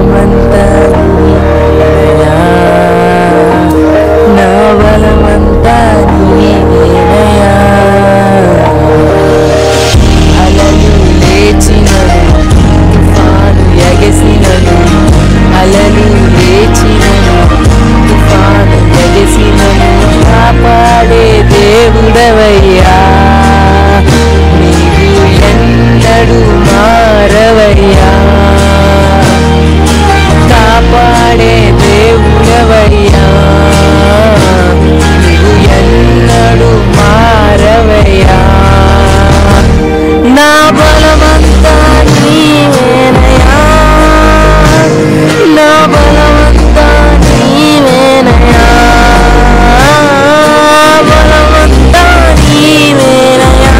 బలమంతా నీవేనయ్యా నా బలమంతా నీవేనయ్యా అలలు లేచినను తుఫాను ఎగసినను అలలు లేచినను తుఫాను ఎగసినను కాపాడే దేవుడవయ్యా నీవు ఎన్నడు మారవయ్యా కాపాడే దేవుడవయ్యా నీవు ఎన్నడు మారవయ్యా నా బలమంతా నీవేనయా నా బలమంతా నీవేనయా బలమంతా నీవేనయా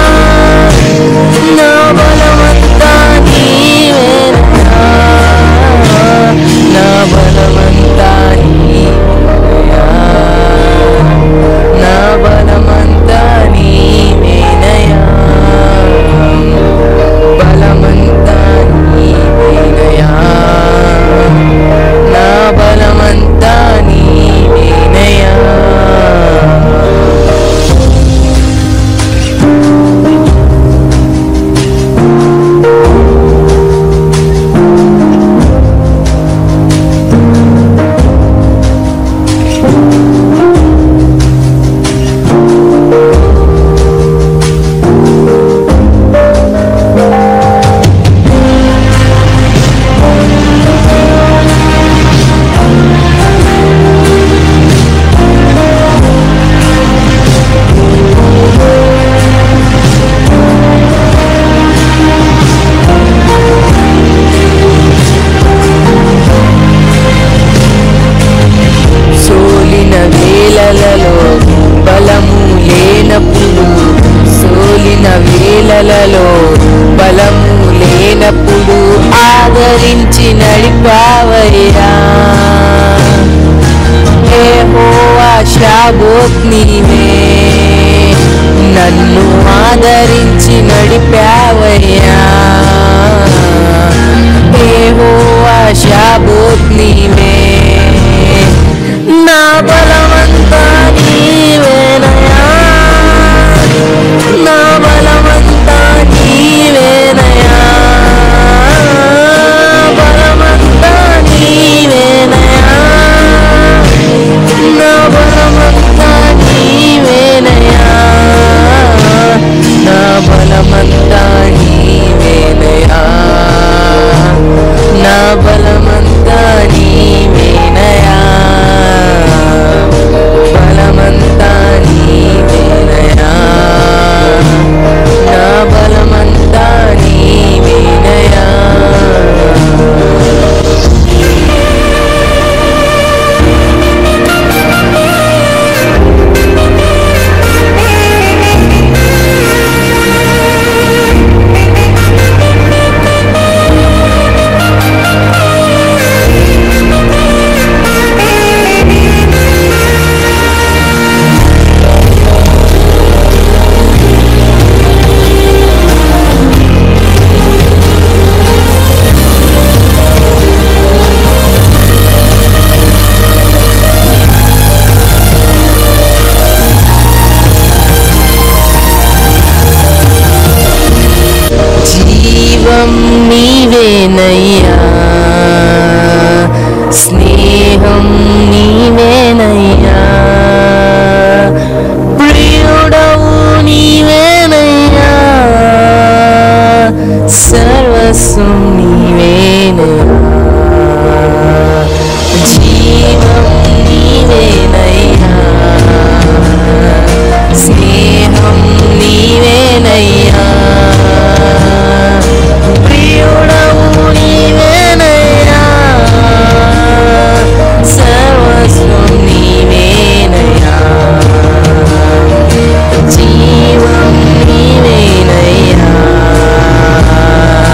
నా బలమంతా నీవేనయా నా బలమంతా నీవేనయా నా బలమంతా నీవేనయా బలమంతా నీవేనయా నా బలమంతా నీవేనయా సోలిన వేలలలో బలము లేనప్పుడు సోలిన వేలలలో బలము లేనప్పుడు ఆదరించి నడిపావయ్యా యెహోవా షాబోత్ నీవే నన్ను ఆదరించి నడిపావయ్యా యెహోవా షాబోత్ నీవే నా బలమంతా నీవేనయా నా బలమంతా నీవేనయా బలమంతా నీవేనయా నా బలమంతా నీవేనయా నా బలమంతా నీవేనయా నా బలమంతా నీవేనయా బలమంతా నీవేనయా నా బలమంతా నీవేనయా జీవం నీవేనయ్యా స్నేహం నీవేనయ్యా ప్రియుడవు నీవేనయ్యా సర్వస్వం నీవేనయ్యా జీవం నీవేనయ్యా స్నేహం నీవేనయ్యా ప్రియుడవు నీవేనయ్యా సర్వస్వం నీవేనయ్యా జీవం నీవేనయ్యా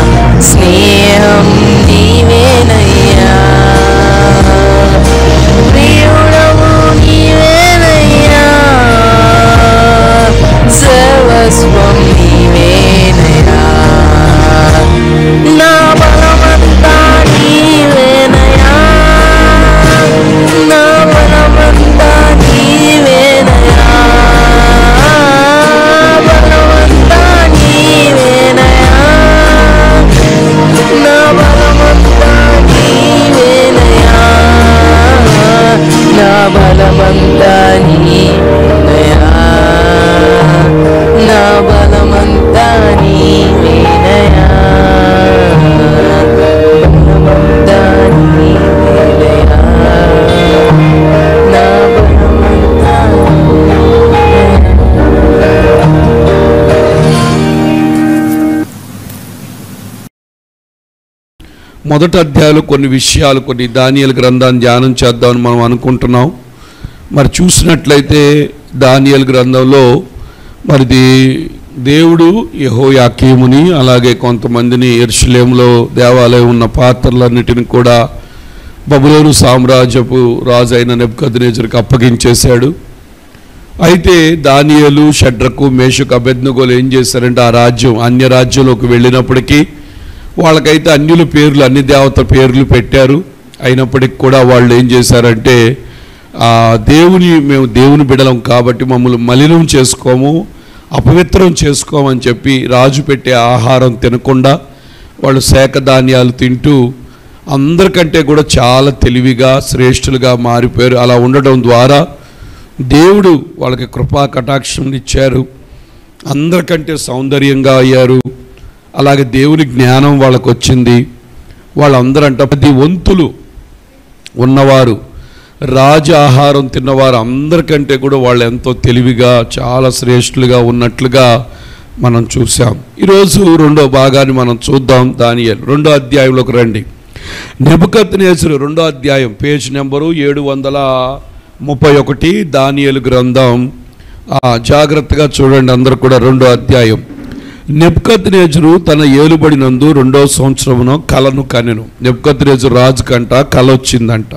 మొదటి అధ్యాయంలో కొన్ని విషయాలు కొన్ని దానియల గ్రంథాన్ని ధ్యానం చేద్దామని మనం అనుకుంటున్నాం మరి చూసినట్లయితే దానియల్ గ్రంథంలో మరిది దేవుడు యహో యాకీముని అలాగే కొంతమందిని ఎర్షులేములో దేవాలయం ఉన్న పాత్రలన్నిటిని కూడా బబులోను సామ్రాజ్యపు రాజు అయిన నెబ్కద్నేజర్కి అప్పగించేశాడు అయితే దానియలు షడ్రకు మేషకు అభెజ్ఞగోలు ఏం చేశారంటే ఆ రాజ్యం అన్య రాజ్యంలోకి వెళ్ళినప్పటికీ వాళ్ళకైతే అన్యుల పేర్లు అన్ని దేవత పేర్లు పెట్టారు అయినప్పటికీ కూడా వాళ్ళు ఏం చేశారంటే ఆ దేవుని మేము దేవుని బిడలం కాబట్టి మమ్మల్ని మలినం చేసుకోము అపవిత్రం చేసుకోమని చెప్పి రాజు పెట్టే ఆహారం తినకుండా వాళ్ళు శాఖ ధాన్యాలు తింటూ అందరికంటే కూడా చాలా తెలివిగా శ్రేష్ఠులుగా మారిపోయారు అలా ఉండడం ద్వారా దేవుడు వాళ్ళకి కృపా కటాక్షం ఇచ్చారు అందరికంటే సౌందర్యంగా అయ్యారు అలాగే దేవుని జ్ఞానం వాళ్ళకు వచ్చింది వాళ్ళందరంట పది వంతులు ఉన్నవారు రాజ ఆహారం తిన్నవారు అందరికంటే కూడా వాళ్ళు ఎంతో తెలివిగా చాలా శ్రేష్ఠులుగా ఉన్నట్లుగా మనం చూసాం ఈరోజు రెండో భాగాన్ని మనం చూద్దాం దాని రెండో అధ్యాయంలోకి రండి నెబుకత్ నేసురు రెండో అధ్యాయం పేజ్ నెంబరు ఏడు వందల ముప్పై ఒకటి దానియలు గ్రంథం ఆ, జాగ్రత్తగా చూడండి అందరు కూడా రెండో అధ్యాయం నెబ్కత్ నేజరు తన ఏలుబడినందు రెండో సంవత్సరమున కలను కనెను నెబ్కత్ నేజరు రాజు కంట కల వచ్చిందంట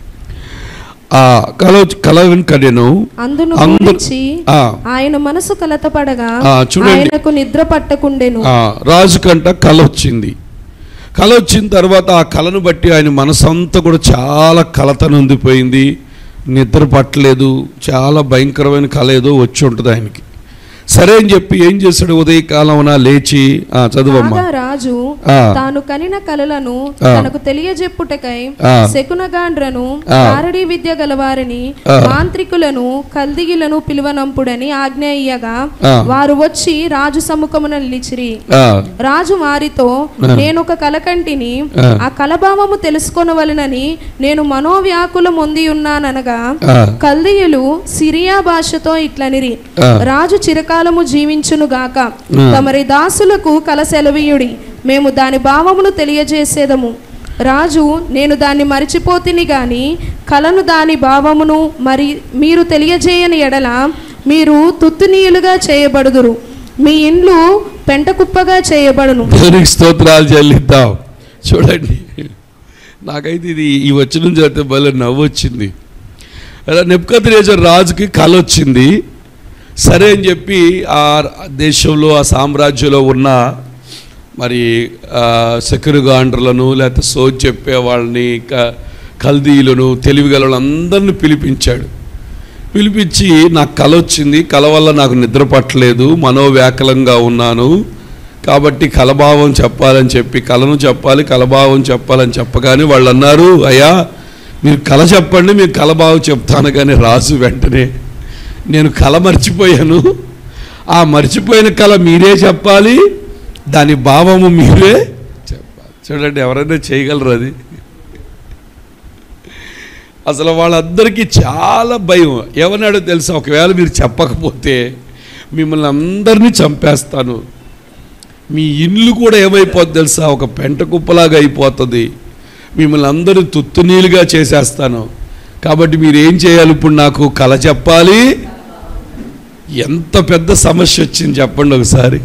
ఆ కల కలను కనెను అందును అందు- గురించి ఆ. ఆయన మనసు కలతపడగా ఆ, చూడండి. ఆయనకు నిద్ర పట్టకుండెను ఆ, రాజు కంట కల వచ్చింది కల వచ్చిన తర్వాత ఆ కలను బట్టి ఆయన మనసంతా కూడా చాలా కలత నొందిపోయింది నిద్ర పట్టలేదు చాలా భయంకరమైన కల ఏదో వచ్చి ఉంటుంది ఆయనకి సరే అని చెప్పి ఏం చేశాడు ఉదయకాలమున లేచి ఆ, చదువమ్మా కాగా రాజు ఆ. తాను కనిన కలలను ఆ. తనకు తెలియజెప్పుటకై ఆ. శకునగాండ్రను ఆ. కారడి విద్య గలవారిని ఆ. మాంత్రికులను కల్దిగిలను పిలువనంపుడని ఆజ్ఞ ఇయ్యగా ఆ. వారు వచ్చి రాజు సముఖమున నిలిచిరి ఆ, రాజు వారితో ఆ. నేను ఒక కలకంటిని ఆ. ఆ కలభావము తెలుసుకొనవలెనని నేను మనోవ్యాకులం పొంది ఉన్నాననగా ఆ, కల్దీయులు సిరియా భాషతో ఇట్లనిరి ఆ. రాజు చిరకాలము జీవించును గాక ఆ. తమరి దాసులకు కల సెలవీయుడి మేము దాని భావమును తెలియజేసేదము రాజు నేను దాన్ని మరిచిపోతిని గాని కలను దాని భావమును మరి మీరు తెలియజేయని ఎడల మీరు తుత్తునీయులుగా చేయబడుదురు మీ ఇండ్లు పెంటకుప్పగా చేయబడును దేవునికి స్తోత్రాలు చెల్లిద్దాం చూడండి నాకైతే ఇది ఈ వచ్చిన చేస్తే భలే నవ్వు వచ్చింది నెప్పుకత్ రాజుకి కళ వచ్చింది సరే అని చెప్పి ఆ దేశంలో ఆ సామ్రాజ్యంలో ఉన్న మరి సెక్యూరిగాండ్రులను లేకపోతే సోజ్ చెప్పే వాళ్ళని క కల్దీలను తెలివిగల వాళ్ళందరినీ పిలిపించాడు పిలిపించి నాకు కల వచ్చింది కల వల్ల నాకు నిద్ర పట్టలేదు మనోవ్యాకులంగా ఉన్నాను కాబట్టి కలభావం చెప్పాలని చెప్పి కలను చెప్పాలి కలభావం చెప్పాలని చెప్పగానే వాళ్ళు అన్నారు అయ్యా మీరు కల చెప్పండి మీరు కలభావం చెప్తాను కానీ రాజు వెంటనే నేను కల మర్చిపోయాను ఆ మర్చిపోయిన కళ మీరే చెప్పాలి దాని భావము మీరే చెప్పాలి చూడండి ఎవరైనా చేయగలరు అది అసలు వాళ్ళందరికీ చాలా భయం ఏమన్నాడో తెలుసా ఒకవేళ మీరు చెప్పకపోతే మిమ్మల్ని అందరినీ చంపేస్తాను మీ ఇల్లు కూడా ఏమైపోద్ది తెలుసా ఒక పెంట కుప్పలాగా అయిపోతుంది మిమ్మల్ని అందరూ తుత్తునీలుగా చేసేస్తాను కాబట్టి మీరు ఏం చేయాలి ఇప్పుడు నాకు కళ చెప్పాలి ఎంత పెద్ద సమస్య వచ్చింది చెప్పండి ఒకసారి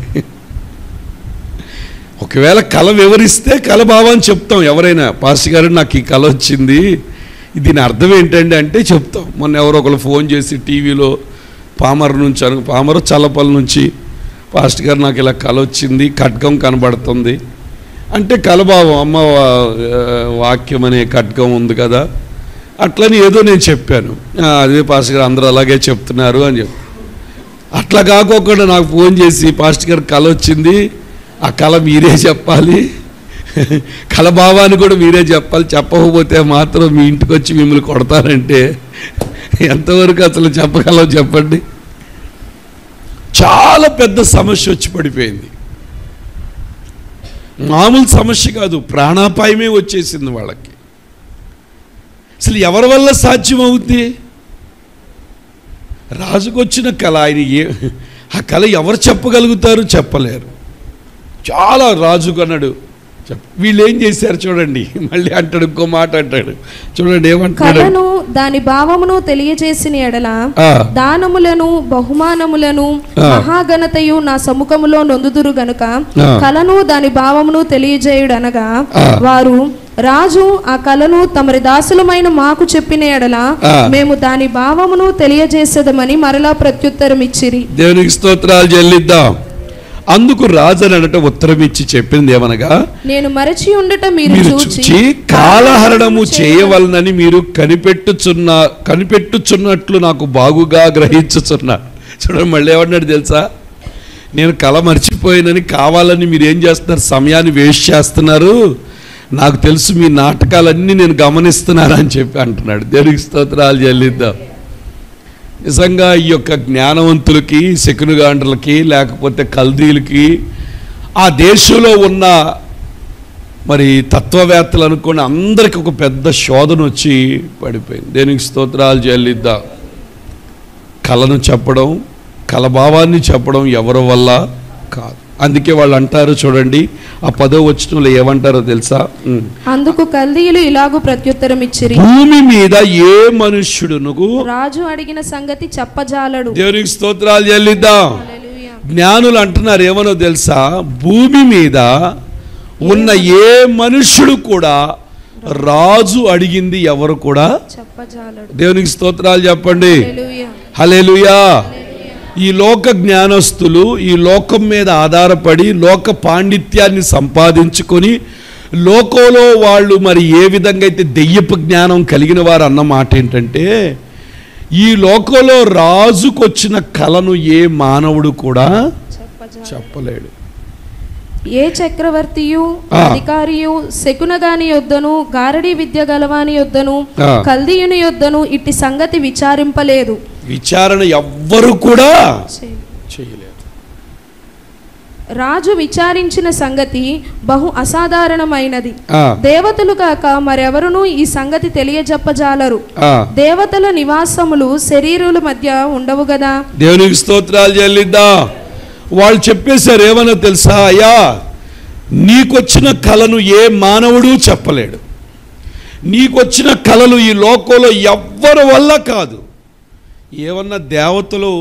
ఒకవేళ కళ వివరిస్తే కళ భావాన్ని చెప్తాం ఎవరైనా పాస్టర్ గారు నాకు ఈ కళ వచ్చింది దీని అర్థం ఏంటండి అంటే చెప్తాం మొన్న ఎవరో ఒకరు ఫోన్ చేసి టీవీలో పామర్ నుంచి అను పామరు చల్లపల్లి నుంచి పాస్టర్ గారు నాకు ఇలా కళ వచ్చింది ఖడ్గం కనబడుతుంది అంటే కలభావం అమ్మ వా- ఆ, వాక్యం అనే ఖడ్గం ఉంది కదా అట్లని ఏదో నేను చెప్పాను "ఆ, అదే పాస్టర్ గారు అందరూ అలాగే చెప్తున్నారు అని చెప్పి అట్లా కాకోకుండా నాకు ఫోన్ చేసి పాస్టర్ గారు కళ వచ్చింది ఆ కళ మీరే చెప్పాలి కళ భావాన్ని కూడా మీరే చెప్పాలి చెప్పకపోతే మాత్రం మీ ఇంటికి వచ్చి మిమ్మల్ని కొడతారంటే ఎంతవరకు అసలు చెప్పగలం చెప్పండి చాలా పెద్ద సమస్య వచ్చి పడిపోయింది మామూలు సమస్య కాదు ప్రాణాపాయమే వచ్చేసింది వాళ్ళకి అసలు ఎవరి వల్ల సాధ్యం అవుద్ది రాజుకు వచ్చిన కళ ఆయన ఏ ఆ కళ ఎవరు చెప్పగలుగుతారు చెప్పలేరు చాలా రాజుకు అన్నాడు చెప్ప వీళ్ళు ఏం చేశారు చూడండి మళ్ళీ అంటాడు ఇంకో మాట అంటాడు చూడండి ఏమంటున్నాడు కళను దాని భావమును తెలియజేసిన ఎడల ఆ. దానములను బహుమానములను ఆ. మహాఘనతయు నా సముఖములో నొందుదురు గనుక ఆ. కళను దాని భావమును తెలియజేయుడనగా ఆ. వారు రాజు ఆ కళను తమరి దాసులమైన మాకు చెప్పిన ఎడల ఆ. మేము దాని భావమును తెలియజేసేదమని మరలా ప్రత్యుత్తరం ఇచ్చిరి దేవునికి స్తోత్రాలు చెల్లిద్దాం అందుకు రాజు అని అనట ఉత్తరం ఇచ్చి చెప్పింది ఏమనగా నేను మరచి ఉండట మీరు మీరు చూచి చూచి కాలహరణము చేయవలనని మీరు కనిపెట్టుచున్న కనిపెట్టుచున్నట్లు నాకు బాగుగా గ్రహించుచున్నా చూడండి మళ్ళీ ఏమన్నాడు తెలుసా నేను కళ మర్చిపోయానని కావాలని మీరు ఏం చేస్తున్నారు సమయాన్ని వేస్ట్ చేస్తున్నారు నాకు తెలుసు మీ నాటకాలన్నీ నేను గమనిస్తున్నాను అని చెప్పి అంటున్నాడు దేవునికి స్తోత్రాలు చెల్లిద్దాం నిజంగా ఈ యొక్క జ్ఞానవంతులకి శకునుగాండ్రులకి లేకపోతే కల్దీలకి ఆ దేశంలో ఉన్న మరి తత్వవేత్తలు అనుకుని అందరికి ఒక పెద్ద శోధన వచ్చి పడిపోయింది దేనికి స్తోత్రాలు చెల్లిద్దాం కళను చెప్పడం కలభావాన్ని చెప్పడం ఎవరి వల్ల కాదు అందుకే వాళ్ళు అంటారు చూడండి ఆ పదో వచనంలో ఏమంటారో తెలుసా ఉమ్. అందుకు కల్దీయులు ఇలాగూ ప్రత్యుత్తరం ఇచ్చిరి భూమి మీద ఏ మనుష్యుడును రాజు అడిగిన సంగతి చెప్పజాలడు దేవునికి స్తోత్రాలు చెల్లిద్దాం హల్లెలూయా. జ్ఞానులు అంటున్నారు ఏమనో తెలుసా భూమి మీద ఉన్న ఏ మనుష్యుడు కూడా రాజు అడిగింది ఎవరు కూడా చెప్పజాలడు దేవునికి స్తోత్రాలు చెప్పండి హల్లెలూయా. హలేలుయా ఈ లోక జ్ఞానస్తులు ఈ లోకం మీద ఆధారపడి లోక పాండిత్యాన్ని సంపాదించుకొని లోకంలో వాళ్ళు మరి ఏ విధంగా అయితే దెయ్యపు జ్ఞానం కలిగిన వారు అన్న మాట ఏంటంటే ఈ లోకంలో రాజుకొచ్చిన కళను ఏ మానవుడు కూడా చెప్పజాలడు. చెప్పలేడు ఏ చక్రవర్తియు ఆ. అధికారియు శకునగాని యొద్దను గారడి విద్య గలవాని యొద్దను ఆ. కల్దీయుని యొద్దను ఇట్టి సంగతి విచారింపలేదు విచారణ ఎవ్వరు కూడా చేయలేరు రాజు విచారించిన సంగతి బహు అసాధారణమైనది ఆ, దేవతలు కాక మరెవరునూ ఈ సంగతి తెలియజెప్పజాలరు ఆ. దేవతల నివాసములు శరీరుల మధ్య ఉండవు గదా దేవునికి స్తోత్రాలు చెల్లిద్దాం వాళ్ళు చెప్పేశారు ఏమన్నా తెలుసా అయ్యా నీకొచ్చిన కళను ఏ మానవుడు చెప్పలేడు నీకొచ్చిన కళలు ఈ లోకంలో ఎవ్వరి వల్ల కాదు ఏమన్నా దేవతలు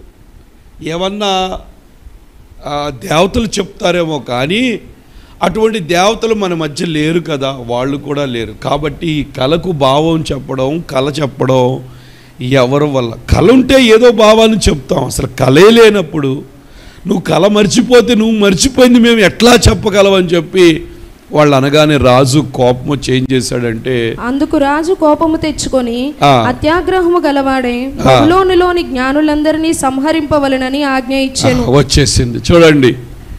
ఏమన్నా ఆ, దేవతలు చెప్తారేమో కానీ అటువంటి దేవతలు మన మధ్య లేరు కదా వాళ్ళు కూడా లేరు కాబట్టి ఈ కళకు భావం చెప్పడం కళ చెప్పడం ఎవరి వల్ల కళ ఉంటే ఏదో భావాన్ని చెప్తాం అసలు కళే లేనప్పుడు నువ్వు కళ మర్చిపోతే నువ్వు మర్చిపోయింది మేము ఎట్లా చెప్పగలవని చెప్పి వాళ్ళు అనగానే రాజు కోపం వచ్చి ఏం చేశాడంటే అందుకు రాజు కోపము తెచ్చుకొని ఆ. అత్యాగ్రహము గలవాడే బబులోనులోని జ్ఞానులందరినీ సంహరింపవలనని ఆజ్ఞ ఇచ్చెను ఆ, వచ్చేసింది చూడండి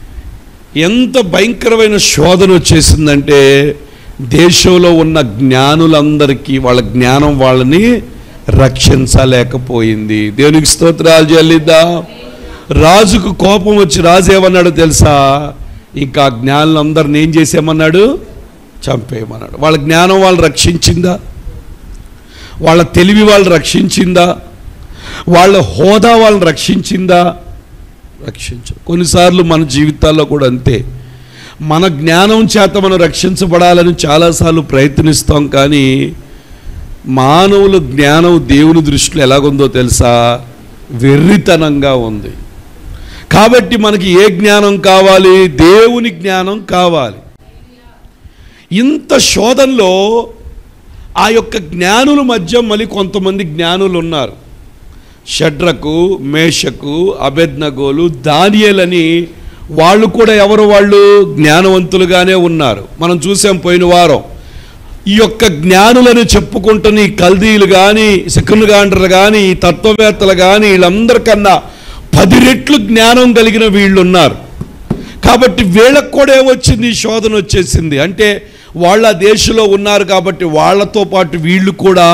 ఎంత భయంకరమైన శోధన వచ్చేసిందంటే దేశంలో ఉన్న జ్ఞానులందరికీ వాళ్ళ జ్ఞానం వాళ్ళని రక్షించలేకపోయింది దేవునికి స్తోత్రాలు చెల్లిద్దా రాజుకు కోపం వచ్చి రాజు ఏమన్నాడు తెలుసా ఇంకా ఆ జ్ఞానులందరిని ఏం చేసేయమన్నాడు చంపేయమన్నాడు వాళ్ళ జ్ఞానం వాళ్ళు రక్షించిందా వాళ్ళ తెలివి వాళ్ళు రక్షించిందా వాళ్ళ హోదా వాళ్ళని రక్షించిందా రక్షించు కొన్నిసార్లు మన జీవితాల్లో కూడా అంతే మన జ్ఞానం చేత మనం రక్షించబడాలని చాలాసార్లు ప్రయత్నిస్తాం కానీ మానవుల జ్ఞానం దేవుని దృష్టిలో ఎలాగుందో తెలుసా వెర్రితనంగా ఉంది కాబట్టి మనకి ఏ జ్ఞానం కావాలి దేవుని జ్ఞానం కావాలి ఇంత శోధనలో ఆ యొక్క జ్ఞానుల మధ్య మళ్ళీ కొంతమంది జ్ఞానులు ఉన్నారు షడ్రకు మేషకు అబెద్నగోలు దానియేలని వాళ్ళు కూడా ఎవరు వాళ్ళు జ్ఞానవంతులుగానే ఉన్నారు మనం చూసాం పోయిన వారం ఈ యొక్క జ్ఞానులను చెప్పుకుంటున్న ఈ కల్దీలు కానీ శకునుగాండ్రలు కానీ ఈ తత్వవేత్తలు కానీ వీళ్ళందరికన్నా పది రెట్లు జ్ఞానం కలిగిన వీళ్ళు ఉన్నారు కాబట్టి వీళ్ళకు కూడా ఏమొచ్చింది ఈ శోధన వచ్చేసింది అంటే వాళ్ళ దేశంలో ఉన్నారు కాబట్టి వాళ్ళతో పాటు వీళ్ళు కూడా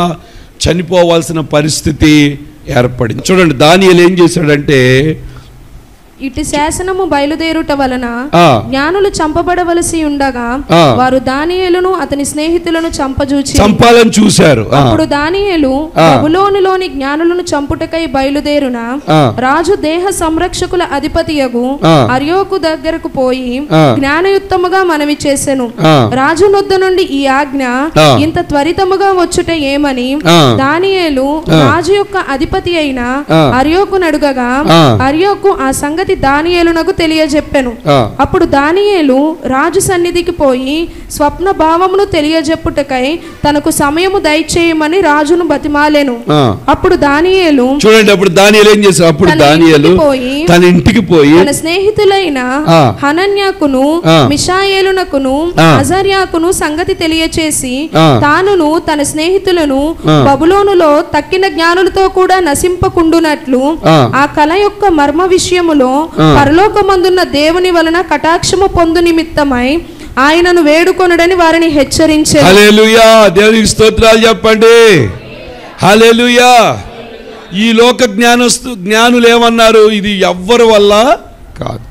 చనిపోవాల్సిన పరిస్థితి ఏర్పడింది చూడండి దానియలు ఏం చేశాడంటే ఇటు శాసనము బయలుదేరుట వలన ఆ. జ్ఞానులు చంపబడవలసి ఉండగా ఆ. వారు దానియేలును అతని స్నేహితులను చంపజూచి చంపాలని చూశారు ఆ, అప్పుడు దానియేలు ఆ. బబులోనులోని జ్ఞానులను చంపుటకై బయలుదేరున ఆ. రాజు దేహ సంరక్షకుల అధిపతియగు ఆ. అర్యోకు దగ్గరకు పోయి ఆ. జ్ఞానయుక్తముగా మనవి చేసెను ఆ. రాజు నొద్ద నుండి ఈ ఆజ్ఞ ఆ. ఇంత త్వరితముగా వచ్చుట ఏమని ఆ. దానియేలు ఆ. రాజు యొక్క అధిపతి అయిన ఆ. అర్యోకు నడుగగా ఆ. అర్యోకు ఆ సంగతి దానియేలునకు తెలియజెప్పెను ఆ. అప్పుడు దానియేలు రాజు సన్నిధికి పోయి స్వప్న భావమును తెలియజెప్పుటకై తనకు సమయము దయచేయమని రాజును బతిమాలెను ఆ. అప్పుడు దానియేలు చూడండి అప్పుడు దానియలు ఏం చేశారు అప్పుడు తన దానియలు ఇంటికి పోయి, తన ఇంటికి పోయి తన స్నేహితులైన ఆ. హనన్యాకును ఆ. మిషాయేలునకును ఆ. అజర్యాకును సంగతి తెలియచేసి ఆ. తానును తన స్నేహితులను ఆ. బబులోనులో తక్కిన జ్ఞానులతో కూడా నశింపకుండునట్లు ఆ. ఆ కళ యొక్క మర్మ విషయములో ఆ. పరలోకమందున్న దేవుని వలన కటాక్షము పొందు నిమిత్తమై ఆయనను వేడుకొనుడని వారిని హెచ్చరించారు హల్లెలూయా దేవునికి స్తోత్రాలు చెప్పండి హల్లెలూయా ఈ లోక జ్ఞానస్తు జ్ఞానులు ఏమన్నారు ఇది ఎవ్వరి వల్ల కాదు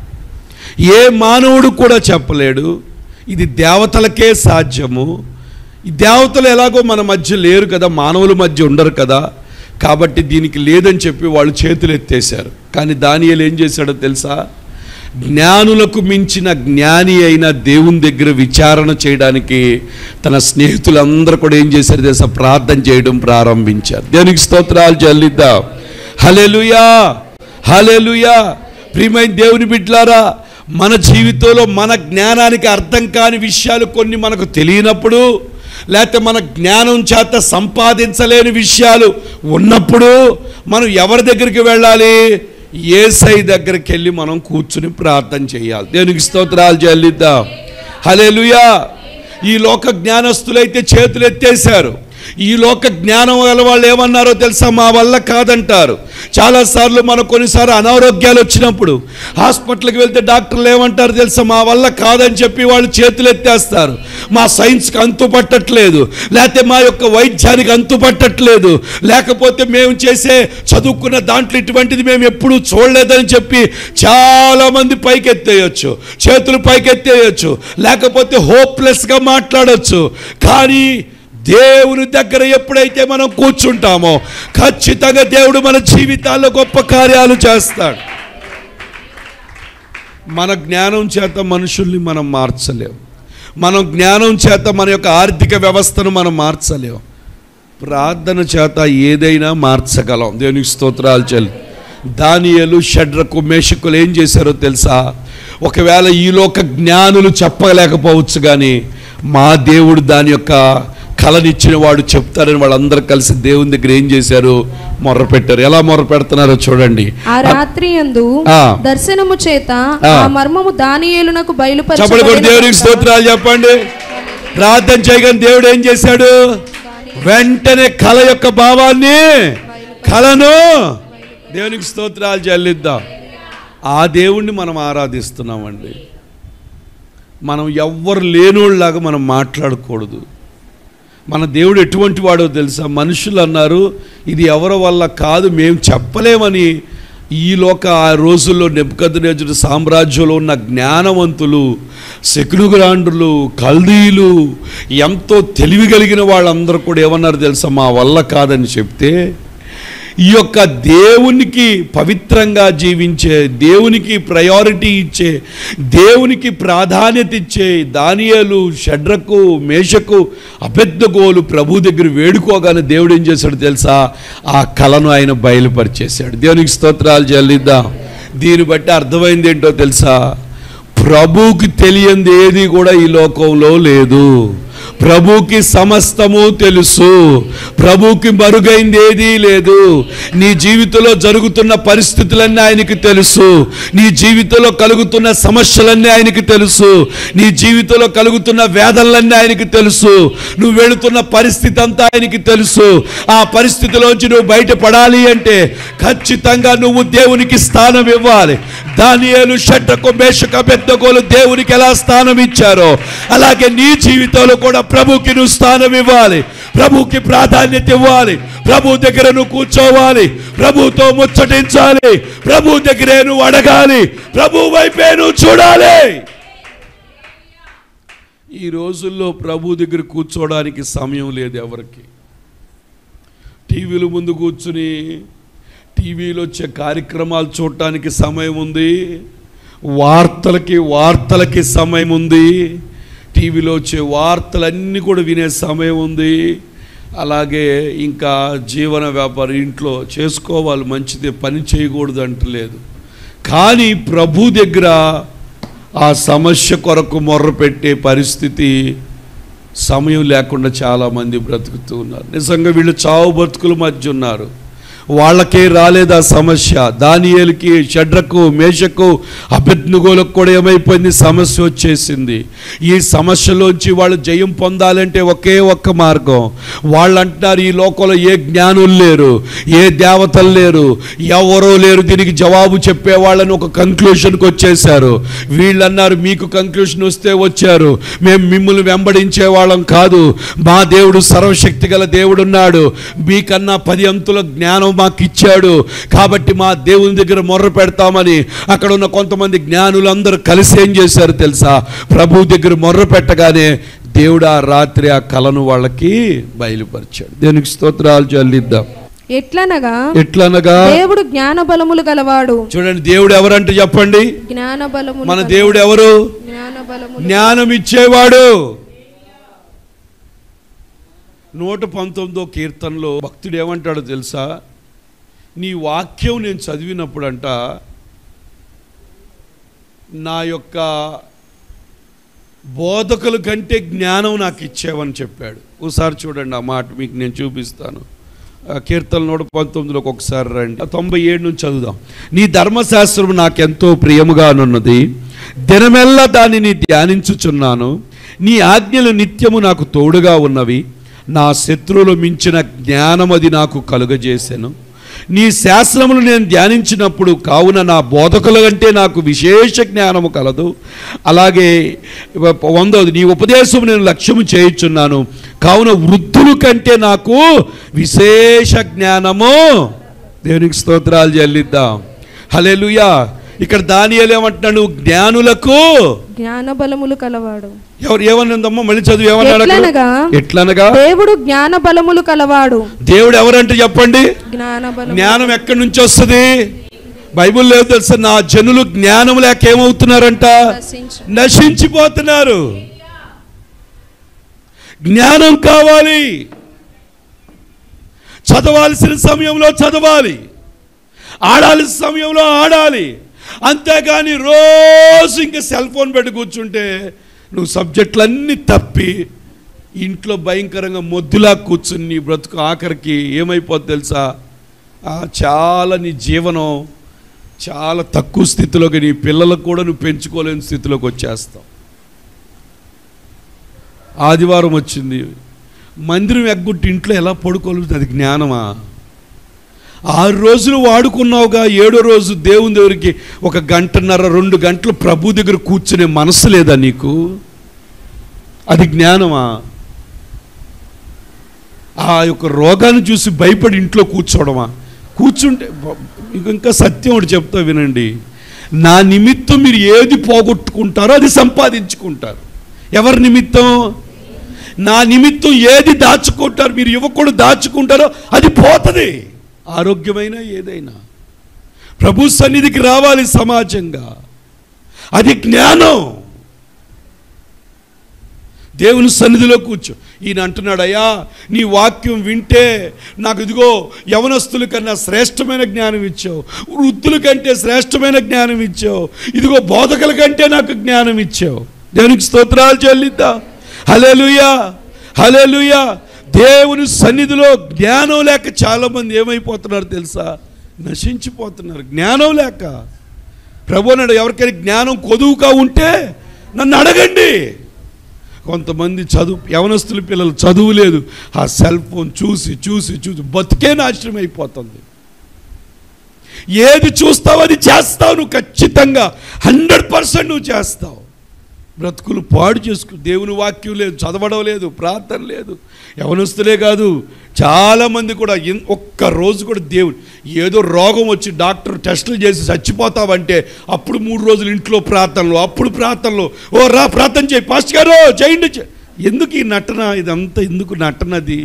ఏ మానవుడు కూడా చెప్పలేడు ఇది దేవతలకే సాధ్యము ఈ దేవతలు ఎలాగో మన మధ్య లేరు కదా మానవుల మధ్య ఉండరు కదా కాబట్టి దీనికి లేదని చెప్పి వాళ్ళు చేతులు ఎత్తేశారు కానీ దానియేలు ఏం చేశాడో తెలుసా జ్ఞానులకు మించిన జ్ఞాని అయిన దేవుని దగ్గర విచారణ చేయడానికి తన స్నేహితులందరూ కూడా ఏం చేశారు తెలుసా ప్రార్థన చేయడం ప్రారంభించారు దేవునికి స్తోత్రాలు చెల్లిద్దాం హలెలుయా హలెలుయా ప్రియమైన దేవుని బిడ్లారా మన జీవితంలో మన జ్ఞానానికి అర్థం కాని విషయాలు కొన్ని మనకు తెలియనప్పుడు లేకపోతే మన జ్ఞానం చేత సంపాదించలేని విషయాలు ఉన్నప్పుడు మనం ఎవరి దగ్గరికి వెళ్ళాలి ఏసై దగ్గరికి వెళ్ళి మనం కూర్చుని ప్రార్థన చేయాలి దేవునికి స్తోత్రాలు చెల్లిద్దాం హల్లెలూయా ఈ లోక జ్ఞానస్తులైతే చేతులు ఎత్తేశారు ఈ లోక జ్ఞానం గల వాళ్ళు ఏమన్నారో తెలుసా మా వల్ల కాదంటారు చాలాసార్లు మనకు కొన్నిసార్లు అనారోగ్యాలు వచ్చినప్పుడు హాస్పిటల్కి వెళ్తే డాక్టర్లు ఏమంటారు తెలుసా మా వల్ల కాదని చెప్పి వాళ్ళు చేతులు ఎత్తేస్తారు మా సైన్స్కి అంతు పట్టట్లేదు లేకపోతే మా యొక్క వైద్యానికి అంతు పట్టట్లేదు లేకపోతే మేము చేసే చదువుకున్న దాంట్లో ఇటువంటిది మేము ఎప్పుడూ చూడలేదని చెప్పి చాలామంది పైకెత్తేయచ్చు చేతులు పైకెత్తేయచ్చు లేకపోతే హోప్లెస్గా మాట్లాడచ్చు కానీ దేవుని దగ్గర ఎప్పుడైతే మనం కూర్చుంటామో ఖచ్చితంగా దేవుడు మన జీవితాల్లో గొప్ప కార్యాలు చేస్తాడు మన జ్ఞానం చేత మనుషుల్ని మనం మార్చలేం మనం జ్ఞానం చేత మన యొక్క ఆర్థిక వ్యవస్థను మనం మార్చలేం ప్రార్థన చేత ఏదైనా మార్చగలం దేవునికి స్తోత్రాలు చెల్లి దానియలు షడ్రకు మేషకులు ఏం చేశారో తెలుసా ఒకవేళ ఈలోక జ్ఞానులు చెప్పలేకపోవచ్చు కానీ మా దేవుడు దాని యొక్క కళనిచ్చిన వాడు చెప్తారని వాళ్ళందరూ కలిసి దేవుని దగ్గర ఏం చేశారు మొర్ర పెట్టారు ఎలా మొర్ర పెడుతున్నారో చూడండి ఆ రాత్రి యందు ఆ. దర్శనము చేత ఆ. ఆ మర్మము దానియేలునకు చెప్పండి కూడా దేవునికి బయలుపరచబడిన స్తోత్రాలు చెప్పండి ప్రార్థన చేయగానే దేవుడు ఏం చేశాడు వెంటనే కళ యొక్క భావాన్ని కళను దేవునికి స్తోత్రాలు చెల్లిద్దాం ఆ దేవుణ్ణి మనం ఆరాధిస్తున్నామండి మనం ఎవ్వరు లేనోళ్ళలాగా మనం మాట్లాడకూడదు మన దేవుడు ఎటువంటి వాడో తెలుసా మనుషులు అన్నారు ఇది ఎవరి వల్ల కాదు మేము చెప్పలేమని ఈ లోక ఆ రోజుల్లో నెప్పుకద్రేజుడు సామ్రాజ్యంలో ఉన్న జ్ఞానవంతులు శకునుగ్రాండ్రులు కల్దీలు ఎంతో తెలివి కలిగిన వాళ్ళందరూ కూడా ఏమన్నారు తెలుసా మా వల్ల కాదని చెప్తే ఈ యొక్క దేవునికి పవిత్రంగా జీవించే దేవునికి ప్రయారిటీ ఇచ్చే దేవునికి ప్రాధాన్యత ఇచ్చే దానియాలు షడ్రకు మేషకు అబెద్దగోలు ప్రభు దగ్గర వేడుకోగానే దేవుడు ఏం చేశాడు తెలుసా ఆ కళను ఆయన బయలుపరిచేశాడు దేవునికి స్తోత్రాలు చెల్లిద్దాం దీన్ని బట్టి అర్థమైంది ఏంటో తెలుసా ప్రభువుకి తెలియంది ఏది కూడా ఈ లోకంలో లేదు ప్రభుకి సమస్తము తెలుసు ప్రభుకి మరుగైంది ఏదీ లేదు నీ జీవితంలో జరుగుతున్న పరిస్థితులన్నీ ఆయనకి తెలుసు నీ జీవితంలో కలుగుతున్న సమస్యలన్నీ ఆయనకి తెలుసు నీ జీవితంలో కలుగుతున్న వేదనలన్నీ ఆయనకి తెలుసు నువ్వు వెళుతున్న పరిస్థితి అంతా ఆయనకి తెలుసు ఆ పరిస్థితిలోంచి నువ్వు బయటపడాలి అంటే ఖచ్చితంగా నువ్వు దేవునికి స్థానం ఇవ్వాలి దానియేలు షడ్డకు మేషక పెద్దగోలు దేవునికి ఎలా స్థానం ఇచ్చారో అలాగే నీ జీవితంలో కూడా ప్రభుకి నువ్వు స్థానం ఇవ్వాలి ప్రభుకి ప్రాధాన్యత ఇవ్వాలి ప్రభు దగ్గర నువ్వు కూర్చోవాలి ప్రభుతో ముచ్చటించాలి ప్రభు దగ్గరే నువ్వు అడగాలి ప్రభు వైపే నువ్వు చూడాలి ఈ రోజుల్లో ప్రభు దగ్గర కూర్చోవడానికి సమయం లేదు ఎవరికి టీవీల ముందు కూర్చుని టీవీలో వచ్చే కార్యక్రమాలు చూడటానికి సమయం ఉంది వార్తలకి వార్తలకి సమయం ఉంది టీవీలో వచ్చే వార్తలన్నీ కూడా వినే సమయం ఉంది అలాగే ఇంకా జీవన వ్యాపారం ఇంట్లో చేసుకోవాలి మంచిదే పని చేయకూడదు అంటలేదు కానీ ప్రభు దగ్గర ఆ సమస్య కొరకు మొర్ర పెట్టే పరిస్థితి సమయం లేకుండా చాలామంది బ్రతుకుతూ ఉన్నారు నిజంగా వీళ్ళు చావు బ్రతుకుల మధ్య ఉన్నారు వాళ్ళకే రాలేదు ఆ సమస్య దానియేలుకి షడ్రకు మేషకు అభిజ్ఞగోలకు కూడా ఏమైపోయింది సమస్య వచ్చేసింది ఈ సమస్యలోంచి వాళ్ళు జయం పొందాలంటే ఒకే ఒక్క మార్గం వాళ్ళు అంటున్నారు ఈ లోకంలో ఏ జ్ఞానులు లేరు ఏ దేవతలు లేరు ఎవరో లేరు దీనికి జవాబు చెప్పే వాళ్ళని ఒక కంక్లూషన్కి వచ్చేసారు వీళ్ళు అన్నారు మీకు కంక్లూషన్ వస్తే వచ్చారు మేము మిమ్మల్ని వెంబడించే వాళ్ళం కాదు మా దేవుడు సర్వశక్తి గల దేవుడు ఉన్నాడు మీకన్నా పది అంతుల జ్ఞానం మాకు ఇచ్చాడు కాబట్టి మా దేవుని దగ్గర మొర్ర పెడతామని అక్కడ ఉన్న కొంతమంది జ్ఞానులందరూ కలిసి ఏం చేశారు తెలుసా ప్రభు దగ్గర మొర్ర పెట్టగానే దేవుడు ఆ రాత్రి ఆ కళను వాళ్ళకి బయలుపరిచాడు దేనికి స్తోత్రాలు చెల్లిద్దాం ఎట్లనగా ఎట్లనగా దేవుడు జ్ఞాన బలములు గలవాడు చూడండి దేవుడు ఎవరంటే చెప్పండి జ్ఞాన బలములు మన గల- దేవుడు ఎవరు జ్ఞాన బలములు జ్ఞానం ఇచ్చేవాడు నూట పంతొమ్మిదో కీర్తనలో భక్తుడు ఏమంటాడో తెలుసా నీ వాక్యం నేను చదివినప్పుడంట నా యొక్క బోధకుల కంటే జ్ఞానం నాకు ఇచ్చేవని చెప్పాడు ఒకసారి చూడండి ఆ మాట మీకు నేను చూపిస్తాను ఆ కీర్తన నూట పంతొమ్మిదిలోకి ఒకసారి రండి ఆ తొంభై ఏడు నుంచి చదువుదాం నీ ధర్మశాస్త్రం నాకెంతో ప్రియముగానున్నది దినమెల్లా దానిని ధ్యానించుచున్నాను నీ ఆజ్ఞలు నిత్యము నాకు తోడుగా ఉన్నవి నా శత్రువులు మించిన జ్ఞానం అది నాకు కలుగజేసెను నీ శాస్త్రములు నేను ధ్యానించినప్పుడు కావున నా బోధకుల కంటే నాకు విశేష జ్ఞానము కలదు అలాగే వందోది నీ ఉపదేశం నేను లక్ష్యము చేయుచున్నాను కావున వృద్ధుల కంటే నాకు విశేష జ్ఞానము దేవునికి స్తోత్రాలు చెల్లిద్దాం హల్లెలూయా ఇక్కడ దానియేలు ఏమంటున్నాడు జ్ఞానులకు జ్ఞాన బలములు కలవాడు ఎవరు ఏమన్నదమ్మా మళ్ళీ చదువు ఏమన్నాడు అక్కడ? ఎట్లనగా? ఎట్లనగా దేవుడు జ్ఞాన బలములు కలవాడు దేవుడు ఎవరంటే చెప్పండి జ్ఞాన బలము జ్ఞానం ఎక్కడి నుంచి వస్తుంది బైబిల్ లేదు తెలుసా నా జనులు జ్ఞానం లేక ఏమవుతున్నారంట నశించు. నశించిపోతున్నారు జ్ఞానం కావాలి చదవాల్సిన సమయంలో చదవాలి ఆడాల్సిన సమయంలో ఆడాలి అంతేగాని రోజు ఇంకా సెల్ ఫోన్ పెట్టి కూర్చుంటే నువ్వు సబ్జెక్టులన్నీ తప్పి ఇంట్లో భయంకరంగా మొద్దులా కూర్చుని నీ బ్రతుకు ఆఖరికి ఏమైపోద్ది తెలుసా ఆ, చాలా నీ జీవనం చాలా తక్కువ స్థితిలోకి నీ పిల్లలకు కూడా నువ్వు పెంచుకోలేని స్థితిలోకి వచ్చేస్తావు ఆదివారం వచ్చింది మందిరం ఎగ్గొట్టి ఇంట్లో ఎలా పడుకోలేదు అది జ్ఞానమా ఆరు రోజులు వాడుకున్నావుగా ఏడో రోజు దేవుని దగ్గరికి ఒక గంటన్నర రెండు గంటలు ప్రభు దగ్గర కూర్చునే మనసు లేదా నీకు అది జ్ఞానమా ఆ యొక్క రోగాన్ని చూసి భయపడి ఇంట్లో కూర్చోవడమా కూర్చుంటే బ- మీకు ఇంకా సత్యం ఒకటి చెప్తా వినండి నా నిమిత్తం మీరు ఏది పోగొట్టుకుంటారో అది సంపాదించుకుంటారు ఎవరి నిమిత్తం నా నిమిత్తం ఏది దాచుకుంటారు మీరు ఇవ్వకూడదు దాచుకుంటారో అది పోతుంది ఆరోగ్యమైన ఏదైనా ప్రభు సన్నిధికి రావాలి సమాజంగా అది జ్ఞానం దేవుని సన్నిధిలో కూర్చో ఈయన అంటున్నాడు అయ్యా నీ వాక్యం వింటే నాకు ఇదిగో యవనస్తుల కన్నా శ్రేష్టమైన జ్ఞానం ఇచ్చావు వృద్ధుల కంటే శ్రేష్టమైన జ్ఞానం ఇచ్చావు ఇదిగో బోధకుల కంటే నాకు జ్ఞానం ఇచ్చావు దేవునికి స్తోత్రాలు చెల్లిద్దా హలేలుయా హలేలుయా దేవుని సన్నిధిలో జ్ఞానం లేక చాలామంది ఏమైపోతున్నారు తెలుసా నశించిపోతున్నారు జ్ఞానం లేక ప్రభు అన్నాడు ఎవరికైనా జ్ఞానం కొదువుగా ఉంటే నన్ను అడగండి కొంతమంది చదువు యవనస్తుల పిల్లలు చదువు లేదు ఆ సెల్ ఫోన్ చూసి చూసి చూసి బతికే నాశనం అయిపోతుంది ఏది చూస్తావు అది చేస్తావు నువ్వు ఖచ్చితంగా హండ్రెడ్ పర్సెంట్ నువ్వు చేస్తావు బ్రతుకులు పాడు చేసుకు దేవుని వాక్యం లేదు చదవడం లేదు ప్రార్థన లేదు యవనస్తులే కాదు చాలామంది కూడా ఇన్- ఒక్క రోజు కూడా దేవుడు ఏదో రోగం వచ్చి డాక్టర్ టెస్టులు చేసి చచ్చిపోతావంటే అప్పుడు మూడు రోజులు ఇంట్లో ప్రార్థనలు అప్పుడు ప్రార్థనలు ఓ రా ప్రార్థన చేయి పాస్ట్ గారు చేయండి చే-" ఎందుకు ఈ నటన ఇదంతా ఎందుకు నటనది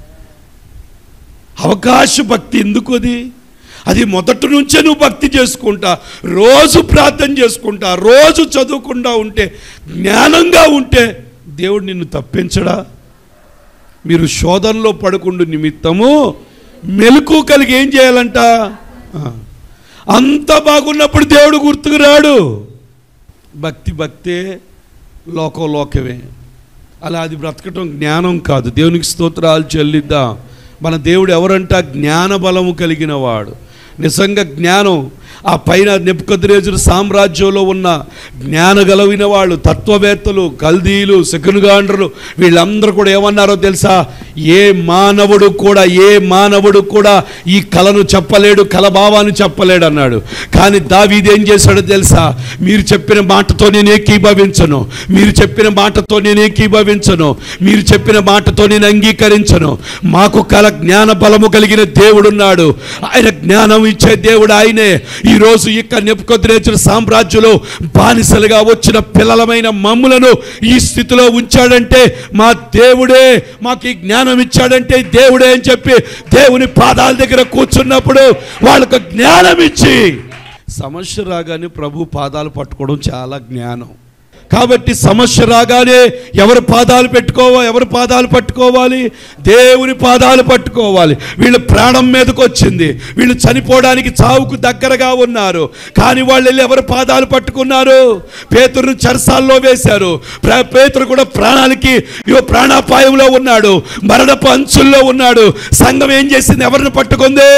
అవకాశ భక్తి ఎందుకు అది అది మొదటి నుంచే నువ్వు భక్తి చేసుకుంటా రోజు ప్రార్థన చేసుకుంటా రోజు చదువుకుండా ఉంటే జ్ఞానంగా ఉంటే దేవుడు నిన్ను తప్పించడా మీరు శోధనలో పడకుండా నిమిత్తము మెలకు కలిగి ఏం చేయాలంట ఆ. అంత బాగున్నప్పుడు దేవుడు గుర్తుకు రాడు భక్తి భక్తే లోకం లోకమే అలా అది బ్రతకటం జ్ఞానం కాదు దేవునికి స్తోత్రాలు చెల్లిద్దాం మన దేవుడు ఎవరంట జ్ఞాన బలము కలిగిన వాడు నిజంగా జ్ఞానం ఆ పైన నెప్పుకొద్రేజుడు సామ్రాజ్యంలో ఉన్న జ్ఞాన గలవిన వాళ్ళు తత్వవేత్తలు కల్దీలు శకునుగాండ్రులు వీళ్ళందరూ కూడా ఏమన్నారో తెలుసా ఏ మానవుడు కూడా ఏ మానవుడు కూడా ఈ కళను చెప్పలేడు కలభావాన్ని చెప్పలేడు అన్నాడు కానీ దావీది ఏం చేశాడో తెలుసా మీరు చెప్పిన మాటతో నేను ఏకీభవించను మీరు చెప్పిన మాటతో నేను ఏకీభవించను మీరు చెప్పిన మాటతో నేను అంగీకరించను మాకు కల జ్ఞాన బలము కలిగిన దేవుడున్నాడు ఆయన జ్ఞానం ఇచ్చే దేవుడు ఆయనే ఈరోజు ఇక్క నెప్పుకొద్రేచిన సామ్రాజ్యంలో బానిసలుగా వచ్చిన పిల్లలమైన మమ్ములను ఈ స్థితిలో ఉంచాడంటే మా దేవుడే మాకు ఈ జ్ఞానం ఇచ్చాడంటే దేవుడే అని చెప్పి దేవుని పాదాల దగ్గర కూర్చున్నప్పుడు వాళ్ళకు జ్ఞానం ఇచ్చి సమస్య రాగానే ప్రభు పాదాలు పట్టుకోవడం చాలా జ్ఞానం కాబట్టి సమస్య రాగానే ఎవరు పాదాలు పెట్టుకోవాలి ఎవరు పాదాలు పట్టుకోవాలి దేవుని పాదాలు పట్టుకోవాలి వీళ్ళు ప్రాణం మీదకి వచ్చింది వీళ్ళు చనిపోవడానికి చావుకు దగ్గరగా ఉన్నారు కానీ వాళ్ళు వెళ్ళి ఎవరు పాదాలు పట్టుకున్నారు పేతురును చెరసాల్లో వేశారు ప్ర- పేతురు కూడా ప్రాణానికి ఇగో ప్రాణాపాయంలో ఉన్నాడు మరణపు అంచుల్లో ఉన్నాడు సంఘం ఏం చేసింది ఎవరిని పట్టుకుంది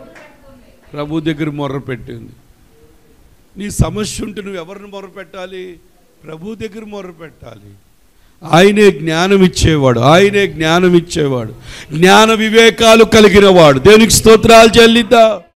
ప్రభు దగ్గర మొర్ర పెట్టింది నీ సమస్య ఉంటే నువ్వు ఎవరిని మొర్ర పెట్టాలి ప్రభు దగ్గర మొర్ర పెట్టాలి ఆయనే జ్ఞానం ఇచ్చేవాడు ఆయనే జ్ఞానం ఇచ్చేవాడు జ్ఞాన వివేకాలు కలిగిన వాడు దేవునికి స్తోత్రాలు చెల్లిద్దా